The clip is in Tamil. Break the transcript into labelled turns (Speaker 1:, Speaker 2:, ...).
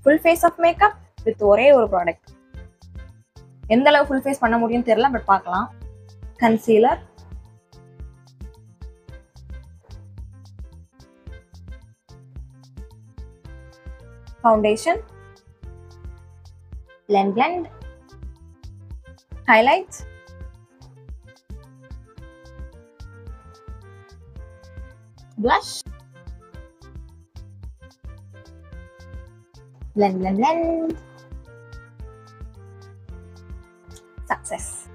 Speaker 1: full face of makeup with ஒரே ஒரு ப்ராடக்ட் எந்த அளவு ஃபுல் ஃபேஸ் பண்ண முடியும்னு தெரியல பட் பார்க்கலாம் concealer foundation blend blend highlights blush blend blend blend success